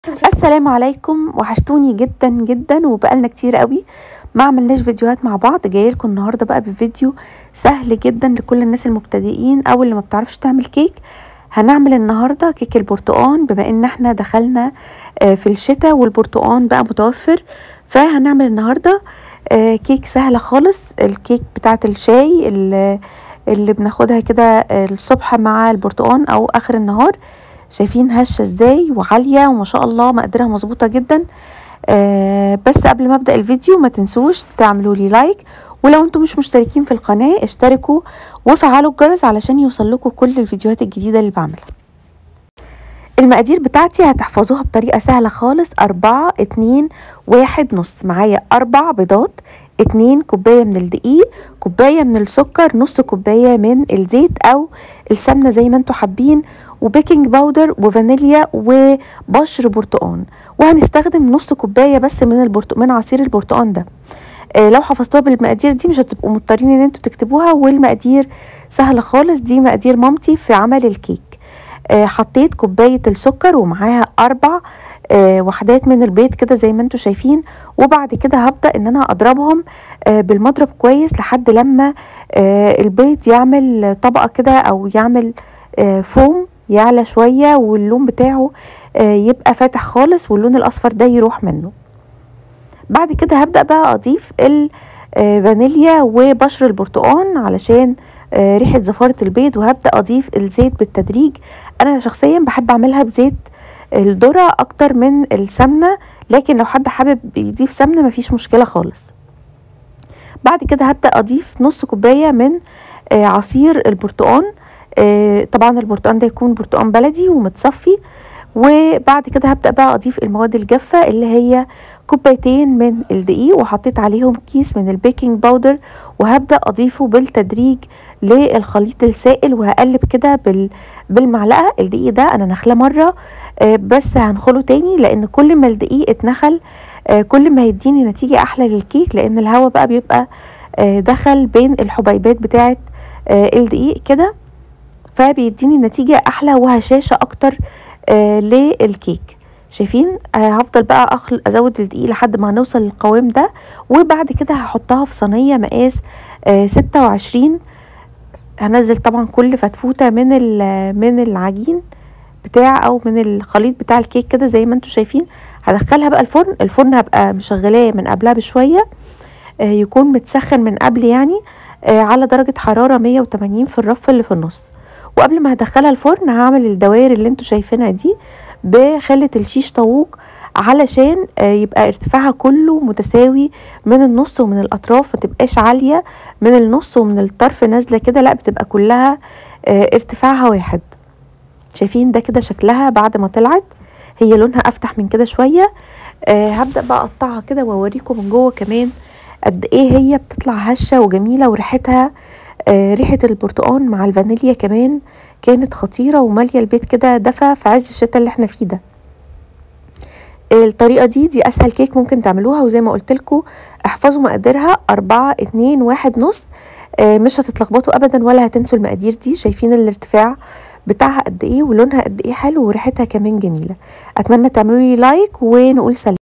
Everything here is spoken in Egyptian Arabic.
السلام عليكم وحشتوني جدا جدا وبقالنا كتير قوي ما عملناش فيديوهات مع بعض جايه لكم النهارده بقى بفيديو سهل جدا لكل الناس المبتدئين او اللي ما بتعرفش تعمل كيك هنعمل النهارده كيك البرتقان بما ان احنا دخلنا آه، في الشتاء والبرتقان بقى متوفر فهنعمل النهارده آه، كيك سهله خالص الكيك بتاعه الشاي اللي اللي بناخدها كده آه، الصبح مع البرتقان او اخر النهار شايفين هشه ازاي وعاليه وما شاء الله مقاديرها مظبوطه جدا آه بس قبل ما ابدا الفيديو ما تنسوش تعملوا لي لايك ولو انتم مش مشتركين في القناه اشتركوا وفعلوا الجرس علشان يوصل لكم كل الفيديوهات الجديده اللي بعملها المقادير بتاعتي هتحفظوها بطريقة سهلة خالص أربعة اتنين واحد نص معايا أربع بيضات اتنين كوباية من الدقيق كوباية من السكر نص كوباية من الزيت أو السمنة زي ما انتوا حابين وبيكنج باودر وفانيليا وبشر برتقان وهنستخدم نص كوباية بس من البرتق... من عصير البرتقان ده آه لو حفظتوها بالمقادير دي مش هتبقوا مضطرين ان انتوا تكتبوها والمقادير سهلة خالص دي مقادير مامتي في عمل الكيك آه حطيت كوباية السكر ومعاها أربع آه وحدات من البيض كده زي ما انتوا شايفين وبعد كده هبدأ ان انا اضربهم آه بالمضرب كويس لحد لما آه البيض يعمل طبقة كده او يعمل آه فوم يعلى شوية واللون بتاعه آه يبقى فاتح خالص واللون الأصفر ده يروح منه بعد كده هبدأ بقى أضيف الفانيليا وبشر البرتقان علشان آه ريحة زفارة البيض وهبدأ أضيف الزيت بالتدريج أنا شخصيا بحب أعملها بزيت الذرة أكتر من السمنة لكن لو حد حابب يضيف سمنة مفيش مشكلة خالص بعد كده هبدأ أضيف نص كوباية من آه عصير البرتقان آه طبعا البرتقان ده يكون برتقان بلدي ومتصفي وبعد كده هبدأ بقى أضيف المواد الجافة اللي هي كوبايتين من الدقيق وحطيت عليهم كيس من البيكنج باودر وهبدأ أضيفه بالتدريج للخليط السائل وهقلب كده بال... بالمعلقة الدقيق ده أنا نخله مرة آه بس هنخله تاني لأن كل ما الدقيق اتنخل آه كل ما هيديني نتيجة أحلى للكيك لأن الهواء بقى بيبقى آه دخل بين الحبيبات بتاعة الدقيق كده فبيديني نتيجة أحلى وهشاشة أكتر آه للكيك شايفين آه هفضل بقى أخل أزود الدقيق لحد ما هنوصل للقوام ده وبعد كده هحطها في صينية مقاس آه ستة وعشرين هنزل طبعا كل فتفوتة من من العجين بتاع او من الخليط بتاع الكيك كده زي ما انتم شايفين هدخلها بقى الفرن الفرن هبقى مشغلاه من قبلها بشويه آه يكون متسخن من قبل يعني آه على درجه حراره 180 في الرف اللي في النص وقبل ما هدخلها الفرن هعمل الدوائر اللي انتوا شايفينها دي بخلة الشيش طاووق علشان يبقى ارتفاعها كله متساوي من النص ومن الاطراف ما تبقاش عاليه من النص ومن الطرف نازله كده لا بتبقى كلها ارتفاعها واحد شايفين ده كده شكلها بعد ما طلعت هي لونها افتح من كده شويه هبدا بقى اقطعها كده واوريكم من جوه كمان قد ايه هي بتطلع هشه وجميله وريحتها آه ريحة البرتقان مع الفانيليا كمان كانت خطيرة ومالية البيت كده دفى في عز الشتاء اللي احنا فيه ده الطريقة دي دي أسهل كيك ممكن تعملوها وزي ما قلت لكم احفظوا مقاديرها أربعة اتنين واحد نص آه مش هتتلخبطوا أبدا ولا هتنسوا المقادير دي شايفين الارتفاع بتاعها قد ايه ولونها قد ايه حلو وريحتها كمان جميلة أتمنى تعملوا لي لايك ونقول سلام